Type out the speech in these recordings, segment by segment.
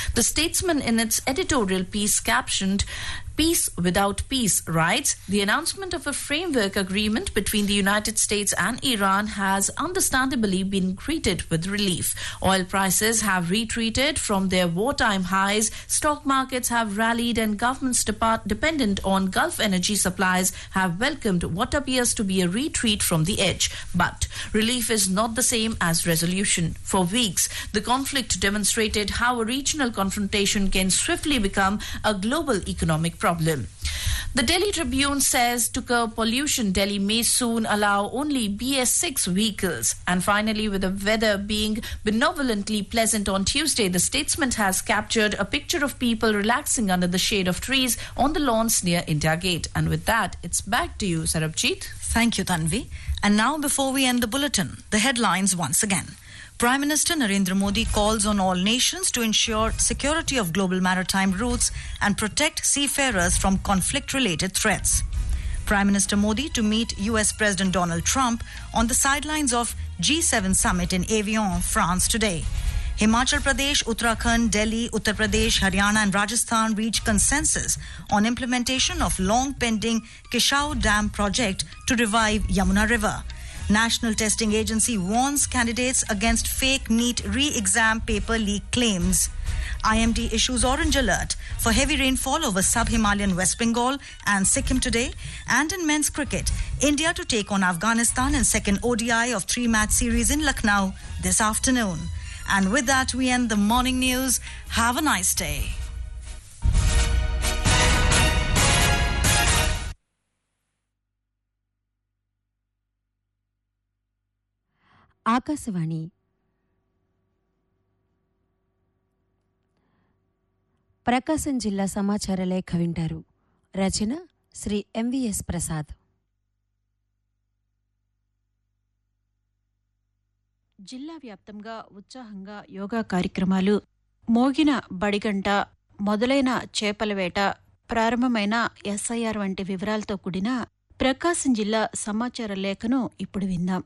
The statesman, in its editorial piece captioned, Peace without peace, writes The announcement of a framework agreement between the United States and Iran has understandably been greeted with relief. Oil prices have retreated from their wartime highs, stock markets have rallied, and governments depart- dependent on Gulf energy supplies have welcomed what appears to be a retreat from the edge. But relief is not the same as resolution. For weeks, the conflict demonstrated how a regional confrontation can swiftly become a global economic problem. The Delhi Tribune says to curb pollution, Delhi may soon allow only BS6 vehicles. And finally, with the weather being benevolently pleasant on Tuesday, the statesman has captured a picture of people relaxing under the shade of trees on the lawns near India Gate. And with that, it's back to you, Sarabjit. Thank you, Tanvi. And now, before we end the bulletin, the headlines once again. Prime Minister Narendra Modi calls on all nations to ensure security of global maritime routes and protect seafarers from conflict related threats. Prime Minister Modi to meet US President Donald Trump on the sidelines of G7 summit in Avion, France today. Himachal Pradesh, Uttarakhand, Delhi, Uttar Pradesh, Haryana, and Rajasthan reached consensus on implementation of long pending Kishau Dam project to revive Yamuna River. National Testing Agency warns candidates against fake NEET re exam paper leak claims. IMD issues orange alert for heavy rainfall over sub Himalayan West Bengal and Sikkim today. And in men's cricket, India to take on Afghanistan in second ODI of three match series in Lucknow this afternoon. And with that, we end the morning news. Have a nice day. Akashvani Prakasam జిల్లా సమాచార లేఖ వింటారు రచన Shri MVS Prasad జిల్లా వ్యాప్తంగా ఉత్సాహంగా యోగా కార్యక్రమాలు మోగిన బడిగంట మొదలైన చేపల వేట ప్రారంభమైన ఎస్ఐఆర్ వంటి వివరాలతో కూడిన ప్రకాశం జిల్లా సమాచార లేఖను ఇప్పుడు విందాం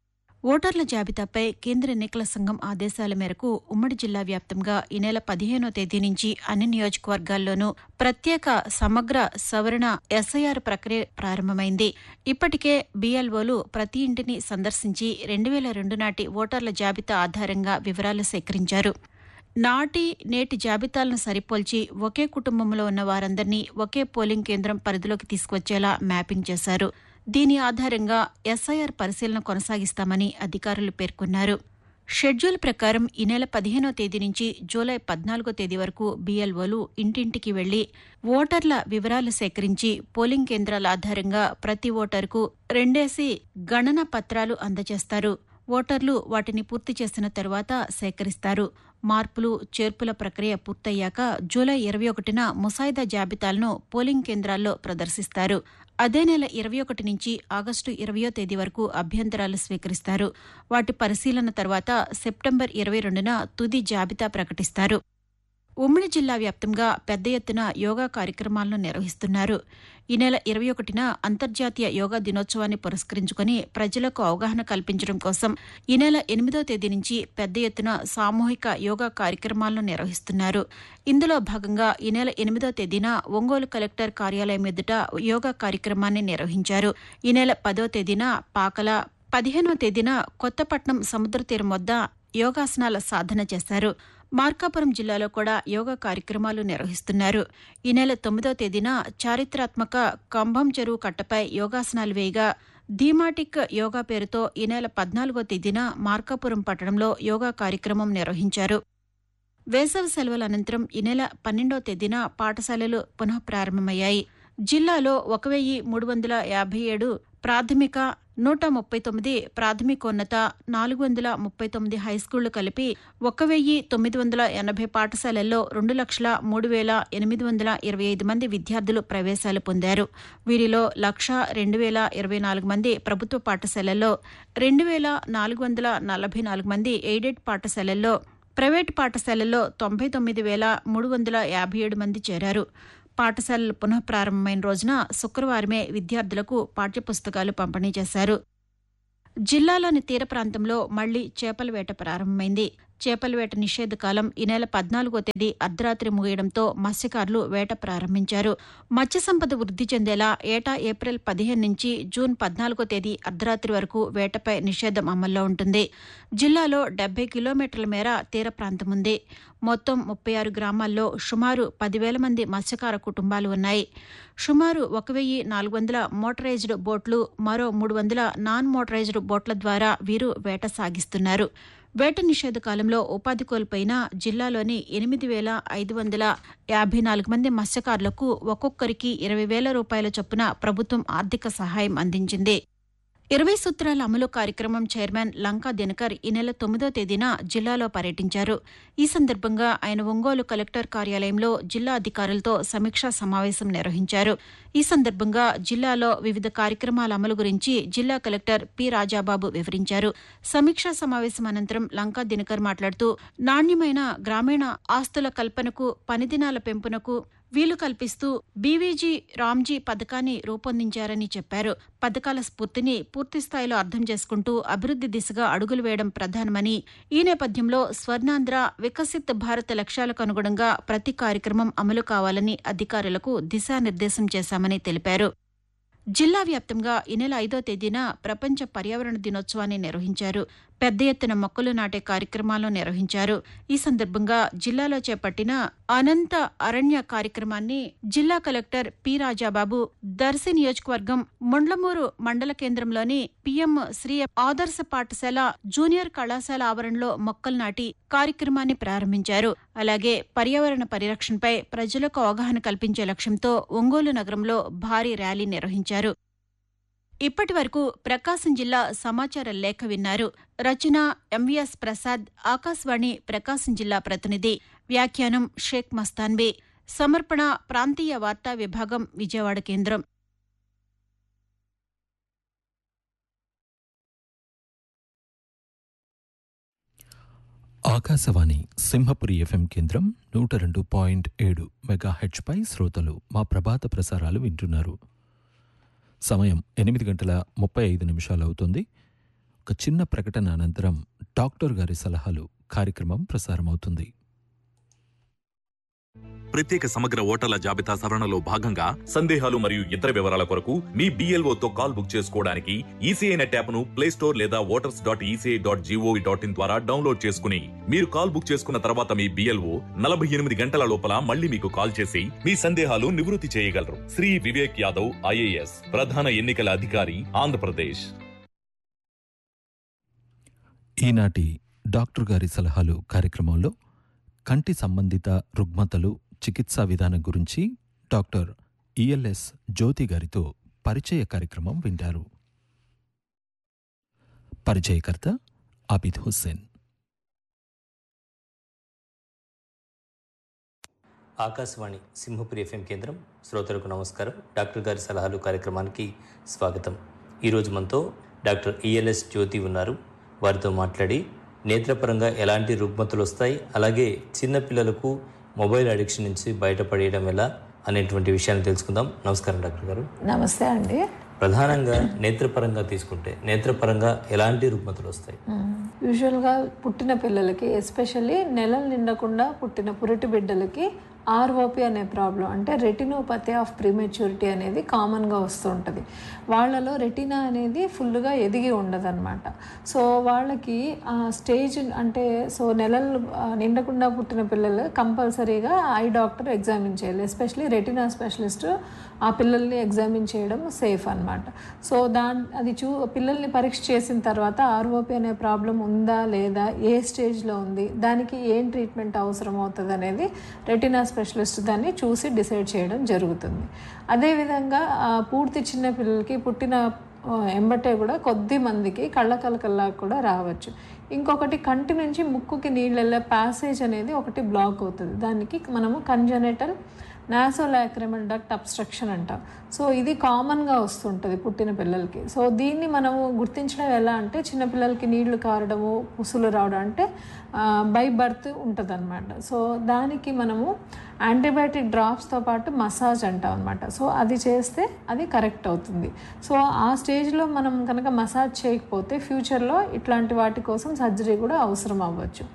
ఓటర్ల జాబితాపై కేంద్ర ఎన్నికల సంఘం ఆదేశాల మేరకు ఉమ్మడి జిల్లా వ్యాప్తంగా ఈ నెల పదిహేనో తేదీ నుంచి అన్ని నియోజకవర్గాల్లోనూ ప్రత్యేక సమగ్ర సవరణ ఎస్ఐఆర్ ప్రక్రియ ప్రారంభమైంది ఇప్పటికే బీఎల్ఓలు ప్రతి ఇంటిని సందర్శించి రెండు వేల రెండు నాటి ఓటర్ల జాబితా ఆధారంగా వివరాలు సేకరించారు నాటి నేటి జాబితాలను సరిపోల్చి ఒకే కుటుంబంలో ఉన్న వారందరినీ ఒకే పోలింగ్ కేంద్రం పరిధిలోకి తీసుకొచ్చేలా మ్యాపింగ్ చేశారు దీని ఆధారంగా ఎస్ఐఆర్ పరిశీలన కొనసాగిస్తామని అధికారులు పేర్కొన్నారు షెడ్యూల్ ప్రకారం ఈ నెల పదిహేనో తేదీ నుంచి జూలై పద్నాలుగో తేదీ వరకు బీఎల్ఓలు ఇంటింటికి వెళ్లి ఓటర్ల వివరాలు సేకరించి పోలింగ్ కేంద్రాల ఆధారంగా ప్రతి ఓటరుకు రెండేసి గణన పత్రాలు అందజేస్తారు ఓటర్లు వాటిని పూర్తి చేసిన తరువాత సేకరిస్తారు మార్పులు చేర్పుల ప్రక్రియ పూర్తయ్యాక జూలై ఇరవై ఒకటిన ముసాయిదా జాబితాలను పోలింగ్ కేంద్రాల్లో ప్రదర్శిస్తారు అదే నెల ఇరవై ఒకటి నుంచి ఆగస్టు ఇరవయో తేదీ వరకు అభ్యంతరాలు స్వీకరిస్తారు వాటి పరిశీలన తర్వాత సెప్టెంబర్ ఇరవై రెండున తుది జాబితా ప్రకటిస్తారు ఉమ్మడి జిల్లా వ్యాప్తంగా పెద్ద ఎత్తున యోగా కార్యక్రమాలను నిర్వహిస్తున్నారు ఈ నెల ఇరవై ఒకటిన అంతర్జాతీయ యోగా దినోత్సవాన్ని పురస్కరించుకుని ప్రజలకు అవగాహన కల్పించడం కోసం ఈ నెల ఎనిమిదో తేదీ నుంచి పెద్ద ఎత్తున సామూహిక యోగా కార్యక్రమాలను నిర్వహిస్తున్నారు ఇందులో భాగంగా ఈ నెల ఎనిమిదో తేదీన ఒంగోలు కలెక్టర్ కార్యాలయం ఎదుట యోగా కార్యక్రమాన్ని నిర్వహించారు ఈ నెల పదో తేదీన పాకల పదిహేనో తేదీన కొత్తపట్నం సముద్ర తీరం వద్ద యోగాసనాల సాధన చేశారు మార్కాపురం జిల్లాలో కూడా యోగా కార్యక్రమాలు నిర్వహిస్తున్నారు ఈ నెల తొమ్మిదో తేదీన చారిత్రాత్మక కంభం చెరువు కట్టపై యోగాసనాలు వేయగా ధీమాటిక్ యోగా పేరుతో ఈ నెల పద్నాలుగో తేదీన మార్కాపురం పట్టణంలో యోగా కార్యక్రమం నిర్వహించారు వేసవి సెలవుల అనంతరం ఈ నెల పన్నెండో తేదీన పాఠశాలలు పునః ప్రారంభమయ్యాయి జిల్లాలో ఒక వెయ్యి మూడు వందల యాభై ఏడు ప్రాథమిక నూట ముప్పై తొమ్మిది ప్రాథమికోన్నత నాలుగు వందల ముప్పై తొమ్మిది హైస్కూళ్లు కలిపి ఒక వెయ్యి తొమ్మిది వందల ఎనభై పాఠశాలల్లో రెండు లక్షల మూడు వేల ఎనిమిది వందల ఇరవై ఐదు మంది విద్యార్థులు ప్రవేశాలు పొందారు వీరిలో లక్ష రెండు వేల ఇరవై నాలుగు మంది ప్రభుత్వ పాఠశాలల్లో రెండు వేల నాలుగు వందల నలభై నాలుగు మంది ఎయిడెడ్ పాఠశాలల్లో ప్రైవేటు పాఠశాలల్లో తొంభై తొమ్మిది వేల మూడు వందల యాభై ఏడు మంది చేరారు పాఠశాలలు పునః ప్రారంభమైన రోజున శుక్రవారమే విద్యార్థులకు పాఠ్యపుస్తకాలు పంపిణీ చేశారు జిల్లాలోని తీర ప్రాంతంలో మళ్లీ చేపల వేట ప్రారంభమైంది చేపల వేట నిషేధ కాలం ఈ నెల పద్నాలుగో తేదీ అర్ధరాత్రి ముగియడంతో మత్స్యకారులు వేట ప్రారంభించారు మత్స్య సంపద వృద్ధి చెందేలా ఏటా ఏప్రిల్ పదిహేను నుంచి జూన్ పద్నాలుగో తేదీ అర్ధరాత్రి వరకు వేటపై నిషేధం అమల్లో ఉంటుంది జిల్లాలో డెబ్బై కిలోమీటర్ల మేర తీర ప్రాంతం ఉంది మొత్తం ముప్పై ఆరు గ్రామాల్లో సుమారు పదివేల మంది మత్స్యకార కుటుంబాలు ఉన్నాయి సుమారు ఒక వెయ్యి నాలుగు వందల మోటరైజ్డ్ బోట్లు మరో మూడు వందల నాన్ మోటరైజ్డ్ బోట్ల ద్వారా వీరు వేట సాగిస్తున్నారు వేట నిషేధ కాలంలో ఉపాధి కోల్పోయిన జిల్లాలోని ఎనిమిది వేల ఐదు వందల యాభై నాలుగు మంది మత్స్యకారులకు ఒక్కొక్కరికి ఇరవై వేల రూపాయల చొప్పున ప్రభుత్వం ఆర్థిక సహాయం అందించింది ఇరవై సూత్రాల అమలు కార్యక్రమం చైర్మన్ లంకా దినకర్ ఈ నెల తొమ్మిదో తేదీన జిల్లాలో పర్యటించారు ఈ సందర్భంగా ఆయన ఒంగోలు కలెక్టర్ కార్యాలయంలో జిల్లా అధికారులతో సమీక్షా సమావేశం నిర్వహించారు ఈ సందర్భంగా జిల్లాలో వివిధ కార్యక్రమాల అమలు గురించి జిల్లా కలెక్టర్ పి రాజాబాబు వివరించారు సమీక్షా సమావేశం అనంతరం లంకా దినకర్ మాట్లాడుతూ నాణ్యమైన గ్రామీణ ఆస్తుల కల్పనకు పనిదినాల పెంపునకు వీలు కల్పిస్తూ బీవీజీ రామ్జీ పథకాన్ని రూపొందించారని చెప్పారు పథకాల స్ఫూర్తిని పూర్తిస్థాయిలో అర్థం చేసుకుంటూ అభివృద్ది దిశగా అడుగులు వేయడం ప్రధానమని ఈ నేపథ్యంలో స్వర్ణాంధ్ర వికసిత్ భారత్ లక్ష్యాలకు అనుగుణంగా ప్రతి కార్యక్రమం అమలు కావాలని అధికారులకు దిశానిర్దేశం చేశామని తెలిపారు జిల్లా వ్యాప్తంగా ఈ నెల ఐదో తేదీన ప్రపంచ పర్యావరణ దినోత్సవాన్ని నిర్వహించారు పెద్ద ఎత్తున మొక్కలు నాటే కార్యక్రమాలను నిర్వహించారు ఈ సందర్భంగా జిల్లాలో చేపట్టిన అనంత అరణ్య కార్యక్రమాన్ని జిల్లా కలెక్టర్ పి రాజాబాబు దర్శి నియోజకవర్గం ముండ్లమూరు మండల కేంద్రంలోని పిఎం శ్రీ ఆదర్శ పాఠశాల జూనియర్ కళాశాల ఆవరణలో మొక్కలు నాటి కార్యక్రమాన్ని ప్రారంభించారు అలాగే పర్యావరణ పరిరక్షణపై ప్రజలకు అవగాహన కల్పించే లక్ష్యంతో ఒంగోలు నగరంలో భారీ ర్యాలీ నిర్వహించారు ఇప్పటి వరకు ప్రకాశం జిల్లా సమాచార లేఖ విన్నారు రచన ఎంవిఎస్ ప్రసాద్ ఆకాశవాణి ప్రకాశం జిల్లా ప్రతినిధి వ్యాఖ్యానం షేక్ మస్తాన్బీ సమర్పణ ప్రాంతీయ వార్తా విభాగం విజయవాడ కేంద్రం ఆకాశవాణి సింహపురి ఎఫ్ఎం కేంద్రం నూట రెండు పాయింట్ ఏడు మెగా హెచ్పై శ్రోతలు మా ప్రభాత ప్రసారాలు వింటున్నారు సమయం ఎనిమిది గంటల ముప్పై ఐదు నిమిషాలు అవుతుంది ఒక చిన్న ప్రకటన అనంతరం డాక్టర్ గారి సలహాలు కార్యక్రమం ప్రసారమవుతుంది ప్రత్యేక సమగ్ర ఓటర్ల జాబితా సవరణలో భాగంగా సందేహాలు మరియు ఇతర వివరాల కొరకు మీ BLO తో కాల్ బుక్ చేసుకోవడానికి ఈసీఐ నెట్ యాప్ ను ప్లే స్టోర్ లేదా voters dot ECI dot gov dot in ద్వారా డౌన్లోడ్ చేసుకుని మీరు కాల్ బుక్ చేసుకున్న తర్వాత మీ బిఎల్ఓ నలభై ఎనిమిది గంటల లోపల మళ్ళీ మీకు కాల్ చేసి మీ సందేహాలు నివృత్తి చేయగలరు శ్రీ వివేక్ యాదవ్ ఐఏఎస్ ప్రధాన ఎన్నికల అధికారి ఆంధ్రప్రదేశ్ ఈనాటి డాక్టర్ గారి సలహాలు కార్యక్రమంలో కంటి సంబంధిత రుగ్మతలు చికిత్సా విధానం గురించి డాక్టర్ ఈఎల్ఎస్ జ్యోతి గారితో పరిచయ కార్యక్రమం వింటారు పరిచయకర్త ఆబిద్ హుస్సేన్ ఆకాశవాణి సింహపురి ఎఫ్ఎం కేంద్రం శ్రోతలకు నమస్కారం డాక్టర్ గారి సలహాలు కార్యక్రమానికి స్వాగతం ఈరోజు మనతో డాక్టర్ ఈఎల్ఎస్ జ్యోతి ఉన్నారు వారితో మాట్లాడి నేత్రపరంగా ఎలాంటి రుగ్మతలు వస్తాయి అలాగే చిన్నపిల్లలకు మొబైల్ అడిక్షన్ నుంచి బయటపడేయడం ఎలా అనేటువంటి విషయాన్ని తెలుసుకుందాం నమస్కారం డాక్టర్ గారు నమస్తే అండి ప్రధానంగా నేత్రపరంగా తీసుకుంటే నేత్రపరంగా ఎలాంటి రుగ్మతలు వస్తాయి యూజువల్గా పుట్టిన పిల్లలకి ఎస్పెషల్లీ నెలలు నిండకుండా పుట్టిన పురిటి బిడ్డలకి ఆర్ఓపి అనే ప్రాబ్లం అంటే రెటినోపతి ఆఫ్ ప్రీమెచ్యూరిటీ అనేది కామన్గా వస్తుంటుంది వాళ్ళలో రెటినా అనేది ఫుల్గా ఎదిగి ఉండదన్నమాట సో వాళ్ళకి ఆ స్టేజ్ అంటే సో నెలలు ఆ, నిండకుండా పుట్టిన పిల్లలు కంపల్సరీగా ఐ డాక్టర్ ఎగ్జామిన్ చేయాలి ఎస్పెషలీ రెటినా స్పెషలిస్ట్ ఆ పిల్లల్ని ఎగ్జామిన్ చేయడం సేఫ్ అన్నమాట సో దాని అది చూ పిల్లల్ని పరీక్ష చేసిన తర్వాత ఆర్ఓపి అనే ప్రాబ్లం ఉందా లేదా ఏ స్టేజ్లో ఉంది దానికి ఏం ట్రీట్మెంట్ అవసరం అవుతుంది అనేది రెటినా స్పెషలిస్ట్ దాన్ని చూసి డిసైడ్ చేయడం జరుగుతుంది అదేవిధంగా ఆ, పూర్తి చిన్న పిల్లలకి పుట్టిన ఆ, ఎంబటే కూడా కొద్ది మందికి కళ్ళ కలకల్లా కూడా రావచ్చు ఇంకొకటి కంటి నుంచి ముక్కుకి నీళ్ళు వెళ్ళే ప్యాసేజ్ అనేది ఒకటి బ్లాక్ అవుతుంది దానికి మనము కంజనెటల్ నాసోలాక్రమల్ డక్ట్ అబ్స్ట్రక్షన్ అంటాం సో ఇది కామన్గా వస్తుంటుంది పుట్టిన పిల్లలకి సో దీన్ని మనము గుర్తించడం ఎలా అంటే చిన్నపిల్లలకి నీళ్లు కారడము పుసులు రావడం అంటే బై బర్త్ ఉంటుంది అనమాట సో దానికి మనము యాంటీబయాటిక్ డ్రాప్స్తో పాటు మసాజ్ అంటాం అనమాట సో అది చేస్తే అది కరెక్ట్ అవుతుంది సో ఆ స్టేజ్లో మనం కనుక మసాజ్ చేయకపోతే ఫ్యూచర్లో ఇట్లాంటి వాటి కోసం సర్జరీ కూడా అవసరం అవ్వచ్చు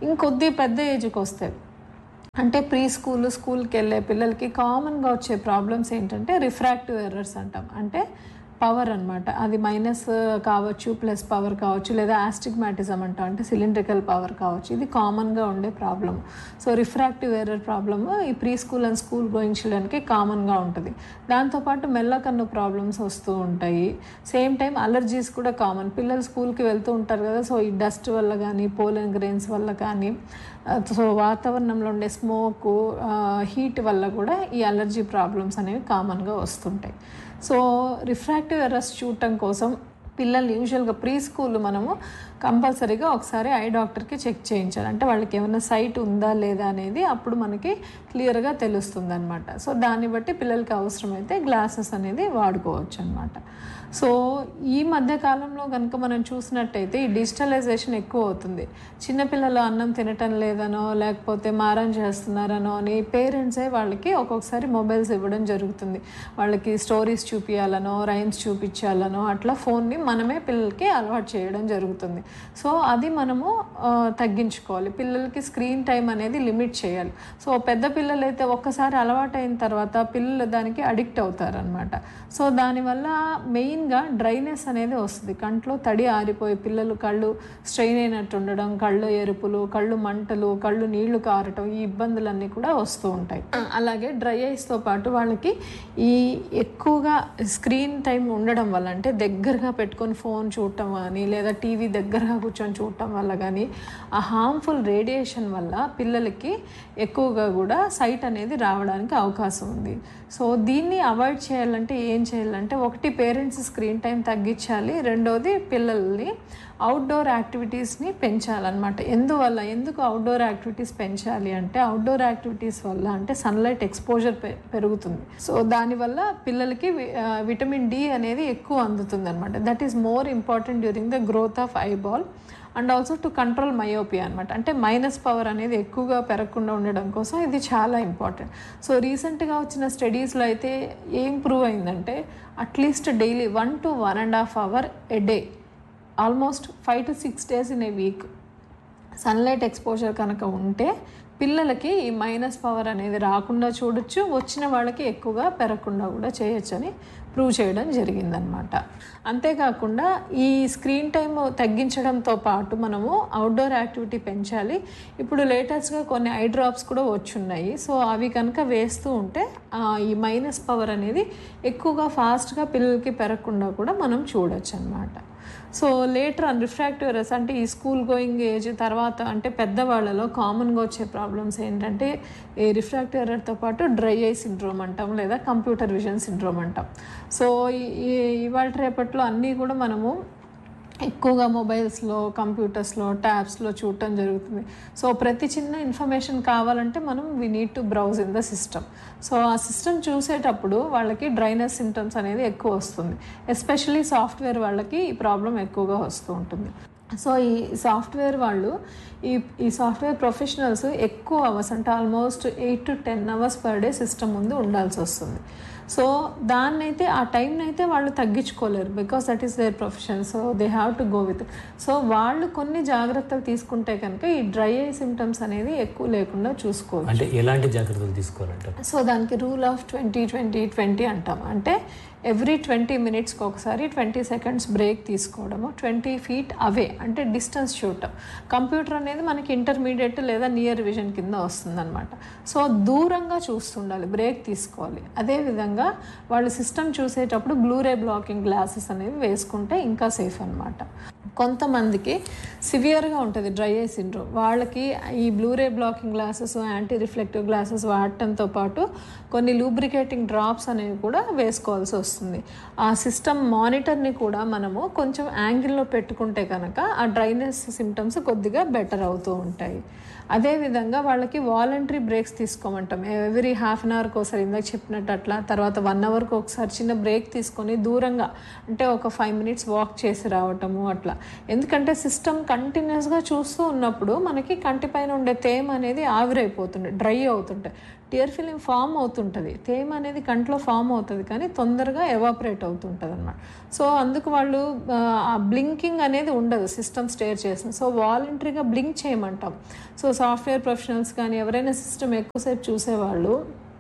ఇంకొద్ది పెద్ద ఏజ్కి వస్తాయి అంటే ప్రీ స్కూల్ స్కూల్కి వెళ్ళే పిల్లలకి కామన్గా వచ్చే ప్రాబ్లమ్స్ ఏంటంటే రిఫ్రాక్టివ్ ఎర్రర్స్ అంటాం అంటే పవర్ అన్నమాట అది మైనస్ కావచ్చు ప్లస్ పవర్ కావచ్చు లేదా ఆస్టిగ్మాటిజం అంటాం అంటే సిలిండ్రికల్ పవర్ కావచ్చు ఇది కామన్గా ఉండే problem so refractive error problem ఈ pre school and school going చిల్డ్రన్కి కామన్గా ఉంటుంది దాంతోపాటు మెల్లకన్ను ప్రాబ్లమ్స్ వస్తూ ఉంటాయి సేమ్ టైం అలర్జీస్ కూడా కామన్ పిల్లలు స్కూల్కి వెళ్తూ ఉంటారు కదా సో ఈ డస్ట్ వల్ల కానీ పోలన్ గ్రెయిన్స్ వల్ల కానీ ఆ, సో వాతావరణంలో ఉండే స్మోక్ హీట్ వల్ల కూడా ఈ అలర్జీ ప్రాబ్లమ్స్ అనేవి కామన్గా వస్తుంటాయి సో రిఫ్రాక్టివ్ ఎర్రర్స్ చూడటం కోసం పిల్లలు యూజువల్గా ప్రీ స్కూల్ మనము కంపల్సరీగా ఒకసారి ఐ డాక్టర్కి చెక్ చేయించాలి అంటే వాళ్ళకి ఏమైనా సైట్ ఉందా లేదా అనేది అప్పుడు మనకి క్లియర్గా తెలుస్తుంది అనమాట సో దాన్ని బట్టి పిల్లలకి అవసరమైతే గ్లాసెస్ అనేది వాడుకోవచ్చు అనమాట సో ఈ మధ్య కాలంలో కనుక మనం చూసినట్టయితే ఈ డిజిటలైజేషన్ ఎక్కువ అవుతుంది చిన్నపిల్లలు అన్నం తినటం లేదనో లేకపోతే మారం చేస్తున్నారనో అని పేరెంట్సే వాళ్ళకి ఒక్కొక్కసారి మొబైల్స్ ఇవ్వడం జరుగుతుంది వాళ్ళకి స్టోరీస్ చూపించాలనో రైమ్స్ చూపించాలనో అట్లా ఫోన్ని మనమే పిల్లలకి అలవాటు చేయడం జరుగుతుంది సో అది మనము ఆ, తగ్గించుకోవాలి పిల్లలకి స్క్రీన్ టైం అనేది లిమిట్ చేయాలి సో పెద్ద పిల్లలు అయితే ఒక్కసారి అలవాటు అయిన తర్వాత పిల్లలు దానికి అడిక్ట్ అవుతారనమాట సో దానివల్ల మెయిన్గా డ్రైనెస్ అనేది వస్తుంది కంట్లో తడి ఆరిపోయి పిల్లలు కళ్ళు స్ట్రెయిన్ అయినట్టు ఉండడం కళ్ళు ఎరుపులు కళ్ళు మంటలు కళ్ళు నీళ్లు కారటం ఈ ఇబ్బందులన్నీ కూడా వస్తూ ఉంటాయి అలాగే డ్రై ఐస్తో పాటు వాళ్ళకి ఈ ఎక్కువగా స్క్రీన్ టైం ఉండడం వల్ల అంటే దగ్గరగా పెట్టుకొని ఫోన్ చూడటం కానీ లేదా టీవీ దగ్గరగా కూర్చొని చూడటం వల్ల కానీ ఆ హార్మ్ఫుల్ రేడియేషన్ వల్ల పిల్లలకి ఎక్కువగా కూడా సైట్ అనేది రావడానికి అవకాశం ఉంది సో దీన్ని అవాయిడ్ చేయాలంటే ఏం చేయాలంటే ఒకటి పేరెంట్స్ స్క్రీన్ టైం తగ్గించాలి రెండోది పిల్లల్ని అవుట్డోర్ యాక్టివిటీస్ని పెంచాలన్నమాట ఎందువల్ల ఎందుకు అవుట్డోర్ యాక్టివిటీస్ పెంచాలి అంటే అవుట్డోర్ యాక్టివిటీస్ వల్ల అంటే సన్లైట్ ఎక్స్పోజర్ పెరుగుతుంది సో దానివల్ల పిల్లలకి వి- ఆ, విటమిన్ డి అనేది ఎక్కువ అందుతుంది అనమాట that is more important during the growth of eyeball and also to control myopia అనమాట అంటే మైనస్ పవర్ అనేది ఎక్కువగా పెరగకుండా ఉండడం కోసం ఇది చాలా ఇంపార్టెంట్ సో రీసెంట్గా వచ్చిన స్టడీస్లో అయితే ఏం ప్రూవ్ అయిందంటే at least daily one to one and half hour a day almost five to six days in a week sunlight exposure కనుక ఉంటే పిల్లలకి ఈ మైనస్ పవర్ అనేది రాకుండా చూడొచ్చు వచ్చిన వాళ్ళకి ఎక్కువగా పెరగకుండా కూడా చేయొచ్చని ప్రూవ్ చేయడం జరిగిందనమాట అంతేకాకుండా ఈ స్క్రీన్ టైం తగ్గించడంతో పాటు మనము అవుట్డోర్ యాక్టివిటీ పెంచాలి ఇప్పుడు లేటెస్ట్గా కొన్ని ఐ డ్రాప్స్ కూడా వచ్చున్నాయి సో అవి కనుక వేస్తూ ఉంటే ఆ, ఈ మైనస్ పవర్ అనేది ఎక్కువగా ఫాస్ట్గా పిల్లలకి పెరగకుండా కూడా మనం చూడొచ్చు అనమాట so later on refractive errors అంటే ఈ స్కూల్ గోయింగ్ ఏజ్ తర్వాత అంటే పెద్దవాళ్ళలో కామన్గా వచ్చే ప్రాబ్లమ్స్ ఏంటంటే ఈ రిఫ్రాక్టివ్ ఎర్రర్తో పాటు డ్రై ఐ సిండ్రోమ్ అంటాం లేదా కంప్యూటర్ విజన్ సిండ్రోమ్ అంటాం సో ఈ- ఈ ఇవాళ రేపట్లో అన్నీ కూడా మనము ఎక్కువగా మొబైల్స్లో కంప్యూటర్స్లో ట్యాబ్స్లో చూడటం జరుగుతుంది సో ప్రతి చిన్న ఇన్ఫర్మేషన్ కావాలంటే మనం we need to browse in the system so ఆ సిస్టమ్ చూసేటప్పుడు వాళ్ళకి డ్రైనెస్ సిమ్టమ్స్ అనేది ఎక్కువ వస్తుంది ఎస్పెషలీ సాఫ్ట్వేర్ వాళ్ళకి ఈ ప్రాబ్లం ఎక్కువగా వస్తూ ఉంటుంది సో ఈ సాఫ్ట్వేర్ వాళ్ళు ఈ ఈ సాఫ్ట్వేర్ ప్రొఫెషనల్స్ ఎక్కువ అవర్స్ అంటే almost eight to ten hours per day system ముందు ఉండాల్సి వస్తుంది సో దాన్నైతే ఆ టైంని అయితే వాళ్ళు తగ్గించుకోలేరు because that is their profession so they have to go with so వాళ్ళు కొన్ని జాగ్రత్తలు తీసుకుంటే కనుక ఈ డ్రై ఐ సిమ్టమ్స్ అనేది ఎక్కువ లేకుండా చూసుకోవచ్చు అంటే ఎలాంటి జాగ్రత్తలు తీసుకోవాలంటారు సో దానికి rule of twenty twenty twenty అంటాం అంటే ఎవ్రీ ట్వంటీ మినిట్స్కి ఒకసారి ట్వంటీ సెకండ్స్ బ్రేక్ తీసుకోవడము ట్వంటీ ఫీట్ అవే అంటే డిస్టెన్స్ చూడటం కంప్యూటర్ అనేది మనకి ఇంటర్మీడియట్ లేదా నియర్ విజన్ కింద వస్తుందన్నమాట సో దూరంగా చూస్తుండాలి బ్రేక్ తీసుకోవాలి అదేవిధంగా వాళ్ళు సిస్టమ్ చూసేటప్పుడు బ్లూరే బ్లాకింగ్ గ్లాసెస్ అనేవి వేసుకుంటే ఇంకా సేఫ్ అనమాట కొంతమందికి సివియర్గా ఉంటుంది డ్రై ఐ సిండ్రోమ్ వాళ్ళకి ఈ blue ray blocking glasses anti reflective glasses వాడటంతో పాటు కొన్ని లూబ్రికేటింగ్ డ్రాప్స్ అనేవి కూడా వేసుకోవాల్సి వస్తుంది ఆ సిస్టమ్ మానిటర్ని కూడా మనము కొంచెం యాంగిల్లో పెట్టుకుంటే కనుక ఆ డ్రైనెస్ సిమ్టమ్స్ కొద్దిగా బెటర్ అవుతూ ఉంటాయి అదేవిధంగా వాళ్ళకి వాలంటరీ బ్రేక్స్ తీసుకోమంటాం ఎవ్రీ హాఫ్ అన్ అవర్కి ఒకసారి ఇందాక చెప్పినట్టు అట్లా తర్వాత వన్ అవర్కి ఒకసారి చిన్న బ్రేక్ తీసుకొని దూరంగా అంటే ఒక ఫైవ్ మినిట్స్ వాక్ చేసి రావటము అట్లా ఎందుకంటే సిస్టమ్ కంటిన్యూస్గా చూస్తూ ఉన్నప్పుడు మనకి కంటి పైన ఉండే తేమ అనేది ఆవిరైపోతుంది డ్రై అవుతుంటాయి టియర్ ఫిలిం ఫామ్ అవుతుంటుంది తేమ అనేది కంట్లో ఫామ్ అవుతుంది కానీ తొందరగా ఎవాపరేట్ అవుతుంటుంది అనమాట సో అందుకు వాళ్ళు ఆ బ్లింకింగ్ అనేది ఉండదు సిస్టమ్ స్టేర్ చేసిన సో వాలంటరీగా బ్లింక్ చేయమంటాం సో సాఫ్ట్వేర్ ప్రొఫెషనల్స్ కానీ ఎవరైనా సిస్టమ్ ఎక్కువసేపు చూసేవాళ్ళు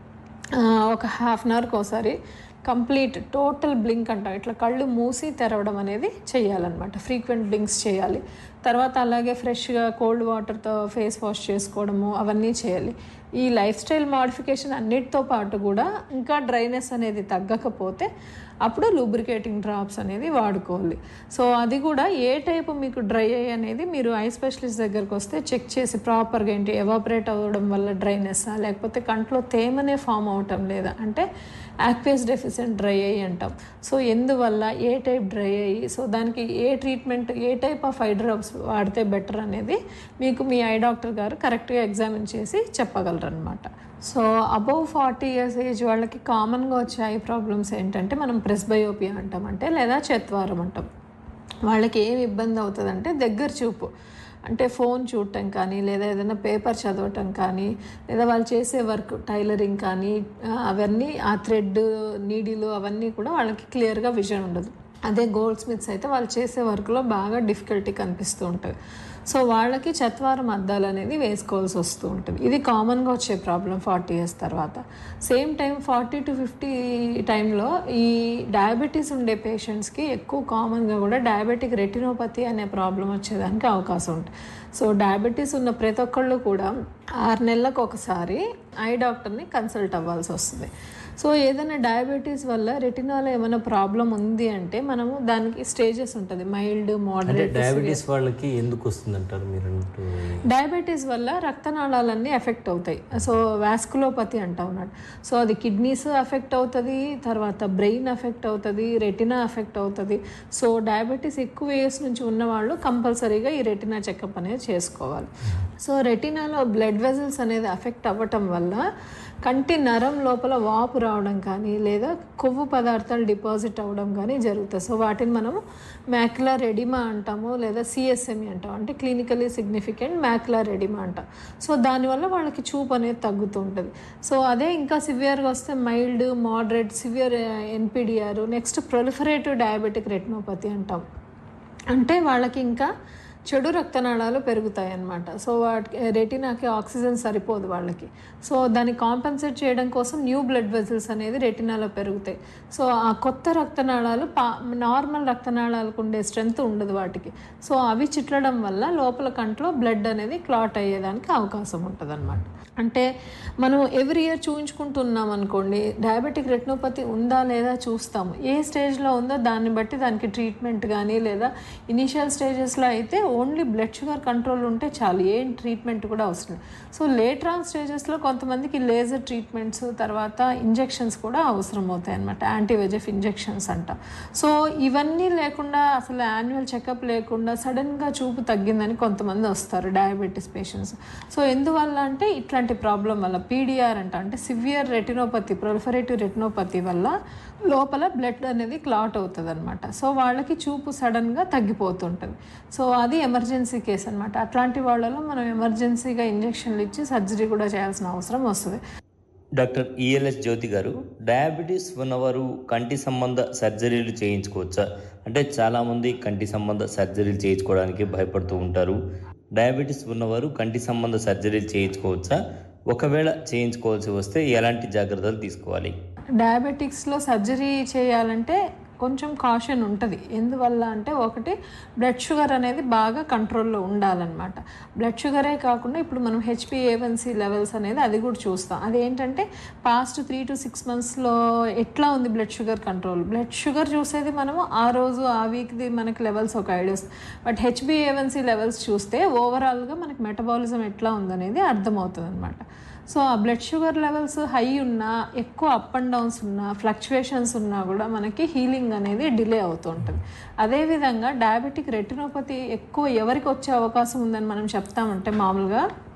ఆ, ఒక హాఫ్ అన్ అవర్కి ఒకసారి కంప్లీట్ టోటల్ బ్లింక్ అంటాం ఇట్లా కళ్ళు మూసి తెరవడం అనేది చేయాలన్నమాట ఫ్రీక్వెంట్ బ్లింక్స్ చేయాలి తర్వాత అలాగే ఫ్రెష్గా కోల్డ్ వాటర్తో ఫేస్ వాష్ చేసుకోవడము అవన్నీ చేయాలి ఈ లైఫ్ స్టైల్ మాడిఫికేషన్ అన్నిటితో పాటు కూడా ఇంకా డ్రైనెస్ అనేది తగ్గకపోతే అప్పుడు లూబ్రికేటింగ్ డ్రాప్స్ అనేది వాడుకోవాలి సో అది కూడా ఏ టైపు మీకు డ్రై అయ్యి అనేది మీరు ఐ స్పెషలిస్ట్ దగ్గరకు వస్తే చెక్ చేసి ప్రాపర్గా ఏంటి ఎవాపరేట్ అవ్వడం వల్ల డ్రైనెస్సా లేకపోతే కంట్లో తేమనే ఫామ్ అవటం లేదా అంటే యాక్వేస్ డెఫిషియెంట్ డ్రై అయ్యి అంటాం సో ఎందువల్ల ఏ టైప్ డ్రై అయ్యి సో దానికి ఏ ట్రీట్మెంట్ ఏ టైప్ ఆఫ్ ఐ డ్రాప్స్ వాడితే బెటర్ అనేది మీకు మీ ఐ డాక్టర్ గారు కరెక్ట్గా ఎగ్జామిన్ చేసి చెప్పగలరు అనమాట so above forty years age వాళ్ళకి కామన్గా వచ్చే ఐ ప్రాబ్లమ్స్ ఏంటంటే మనం ప్రెస్బయోపియా అంటాం అంటే లేదా చెత్వారం అంటాం వాళ్ళకి ఏం ఇబ్బంది అవుతుందంటే దగ్గర చూపు అంటే ఫోన్ చూడటం కానీ లేదా ఏదైనా పేపర్ చదవటం కానీ లేదా వాళ్ళు చేసే వర్క్ టైలరింగ్ కానీ ఆ, అవన్నీ ఆ థ్రెడ్ నీడిలు అవన్నీ కూడా వాళ్ళకి క్లియర్గా విజన్ ఉండదు అదే గోల్డ్ స్మిత్స్ అయితే వాళ్ళు చేసే వర్క్లో బాగా డిఫికల్టీ కనిపిస్తూ ఉంటుంది సో వాళ్ళకి చత్వారం అద్దాలు అనేది వేసుకోవాల్సి వస్తూ ఉంటుంది ఇది కామన్గా వచ్చే ప్రాబ్లం ఫార్టీ ఇయర్స్ తర్వాత same time forty to fifty టైంలో ఈ డయాబెటీస్ ఉండే పేషెంట్స్కి ఎక్కువ కామన్గా కూడా డయాబెటిక్ రెటినోపతి అనే ప్రాబ్లం వచ్చేదానికి అవకాశం ఉంటుంది సో డయాబెటీస్ ఉన్న ప్రతి ఒక్కళ్ళు కూడా ఆరు నెలలకు ఒకసారి ఐ డాక్టర్ని కన్సల్ట్ అవ్వాల్సి వస్తుంది సో ఏదైనా డయాబెటీస్ వల్ల రెటినాలో ఏమైనా ప్రాబ్లం ఉంది అంటే మనము దానికి స్టేజెస్ ఉంటుంది మైల్డ్ అంటే మోడరేట్ డయాబెటీస్ వాళ్ళకి ఎందుకు వస్తుంది అంటారు మీరు అన్నట్టు డయాబెటీస్ వల్ల రక్తనాళాలన్నీ ఎఫెక్ట్ అవుతాయి సో వాస్కులోపతి అంటా ఉన్నాడు సో అది కిడ్నీస్ ఎఫెక్ట్ అవుతుంది తర్వాత బ్రెయిన్ ఎఫెక్ట్ అవుతుంది రెటినా ఎఫెక్ట్ అవుతుంది సో డయాబెటీస్ ఎక్కువ ఏజ్ నుంచి ఉన్నవాళ్ళు కంపల్సరీగా ఈ రెటినా చెకప్ అనేది చేసుకోవాలి సో రెటినాలో బ్లడ్ వెజల్స్ అనేది ఎఫెక్ట్ అవ్వటం వల్ల కంటి నరం లోపల వాపు రావడం కానీ లేదా కొవ్వు పదార్థాలు డిపాజిట్ అవ్వడం కానీ జరుగుతాయి సో వాటిని మనము మ్యాక్యులర్ రెడిమా అంటాము లేదా సిఎస్ఎంఈ అంటాం అంటే క్లినికలీ సిగ్నిఫికెంట్ మ్యాక్యులర్ రెడిమా అంటాం సో దానివల్ల వాళ్ళకి చూపు అనేది తగ్గుతూ ఉంటుంది సో అదే ఇంకా సివియర్గా వస్తే mild moderate severe NPDR next proliferative diabetic retinopathy అంటాం అంటే వాళ్ళకి ఇంకా చెడు రక్తనాళాలు పెరుగుతాయి అన్నమాట సో వాటికి రెటినాకి ఆక్సిజన్ సరిపోదు వాళ్ళకి సో దాన్ని కాంపెన్సేట్ చేయడం కోసం న్యూ బ్లడ్ వెజల్స్ అనేది రెటినాలో పెరుగుతాయి సో ఆ కొత్త రక్తనాళాలు పా నార్మల్ రక్తనాళాలకు ఉండే స్ట్రెంగ్త్ ఉండదు వాటికి సో అవి చిట్లడం వల్ల లోపల కంట్లో బ్లడ్ అనేది క్లాట్ అయ్యేదానికి అవకాశం ఉంటుంది అంటే మనం ఎవ్రీ ఇయర్ చూయించుకుంటున్నాం అనుకోండి డయాబెటిక్ రెటినోపతి ఉందా లేదా చూస్తాము ఏ స్టేజ్లో ఉందో దాన్ని బట్టి దానికి ట్రీట్మెంట్ కానీ లేదా ఇనీషియల్ స్టేజెస్లో అయితే ఓన్లీ బ్లడ్ షుగర్ కంట్రోల్ ఉంటే చాలు ఏం ట్రీట్మెంట్ కూడా అవసరం లేదు. సో లేటర్ ఆన్ స్టేజెస్లో కొంతమందికి లేజర్ ట్రీట్మెంట్స్ తర్వాత ఇంజెక్షన్స్ కూడా అవసరం అవుతాయి అనమాట యాంటీవెజెఫ్ ఇంజెక్షన్స్ అంట సో ఇవన్నీ లేకుండా అసలు యాన్యువల్ చెకప్ లేకుండా సడన్గా చూపు తగ్గిందని కొంతమంది వస్తారు డయాబెటీస్ పేషెంట్స్ సో ఎందువల్ల అంటే ఇట్లాంటి ప్రాబ్లం వల్ల పీడిఆర్ అంట అంటే సివియర్ రెటినోపతి ప్రొలిఫరేటివ్ రెటినోపతి వల్ల లోపల బ్లడ్ అనేది క్లాట్ అవుతుంది అనమాట సో వాళ్ళకి చూపు సడన్గా తగ్గిపోతుంటుంది సో అది ఎమర్జెన్సీ కేసు అనమాట అట్లాంటి వాళ్ళలో మనం ఎమర్జెన్సీగా ఇంజెక్షన్లు ఇచ్చి సర్జరీ కూడా చేయాల్సిన అవసరం వస్తుంది డాక్టర్ ఈఎల్ఎస్ జ్యోతి గారు డయాబెటీస్ ఉన్నవారు కంటి సంబంధ సర్జరీలు చేయించుకోవచ్చా అంటే చాలామంది కంటి సంబంధ సర్జరీలు చేయించుకోవడానికి భయపడుతూ ఉంటారు డయాబెటీస్ ఉన్నవారు కంటి సంబంధ సర్జరీలు చేయించుకోవచ్చా ఒకవేళ చేయించుకోవాల్సి వస్తే ఎలాంటి జాగ్రత్తలు తీసుకోవాలి డయాబెటిక్స్లో సర్జరీ చేయాలంటే కొంచెం కాషన్ ఉంటుంది ఎందువల్ల అంటే ఒకటి బ్లడ్ షుగర్ అనేది బాగా కంట్రోల్లో ఉండాలన్నమాట బ్లడ్ షుగరే కాకుండా ఇప్పుడు మనం హెచ్పిఏవన్సీ లెవెల్స్ అనేది అది కూడా చూస్తాం అదేంటంటే పాస్ట్ త్రీ టు సిక్స్ మంత్స్లో ఎట్లా ఉంది blood sugar control blood sugar చూసేది మనము ఆ రోజు ఆ వీక్ది మనకి లెవెల్స్ ఒక ఐడియా వస్తుంది బట్ హెచ్బిఏవన్సీ లెవెల్స్ చూస్తే ఓవరాల్గా మనకి మెటబాలిజం ఎట్లా ఉందనేది అర్థమవుతుంది అనమాట సో ఆ బ్లడ్ షుగర్ లెవెల్స్ హై ఉన్నా ఎక్కువ అప్ అండ్ డౌన్స్ ఉన్నా ఫ్లక్చువేషన్స్ ఉన్నా కూడా మనకి హీలింగ్ అనేది డిలే అవుతూ ఉంటుంది అదేవిధంగా డయాబెటిక్ రెటినోపతి ఎక్కువ ఎవరికి వచ్చే అవకాశం ఉందని మనం చెప్తామంటే మామూలుగా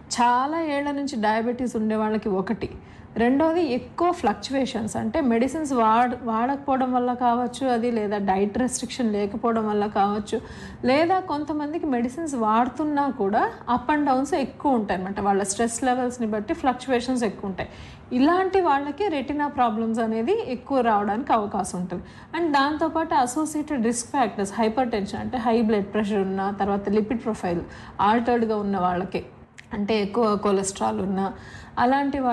చాలా ఏళ్ల నుంచి డయాబెటీస్ ఉండే వాళ్ళకి ఒకటి రెండోది ఎక్కువ ఫ్లక్చువేషన్స్ అంటే మెడిసిన్స్ వాడ వాడకపోవడం వల్ల కావచ్చు అది లేదా డైట్ రెస్ట్రిక్షన్ లేకపోవడం వల్ల కావచ్చు లేదా కొంతమందికి మెడిసిన్స్ వాడుతున్నా కూడా అప్ అండ్ డౌన్స్ ఎక్కువ ఉంటాయి అనమాట వాళ్ళ స్ట్రెస్ లెవెల్స్ని బట్టి ఫ్లక్చువేషన్స్ ఎక్కువ ఉంటాయి ఇలాంటి వాళ్ళకి రెటినా ప్రాబ్లమ్స్ అనేది ఎక్కువ రావడానికి అవకాశం ఉంటుంది అండ్ దాంతోపాటు associated risk factors hypertension అంటే హై బ్లడ్ ప్రెషర్ ఉన్న తర్వాత లిపిడ్ ప్రొఫైల్ ఆల్టర్డ్గా ఉన్న వాళ్ళకి అంటే ఎక్కువ కొలెస్ట్రాల్ ఉన్న అలాంటి వాళ్ళ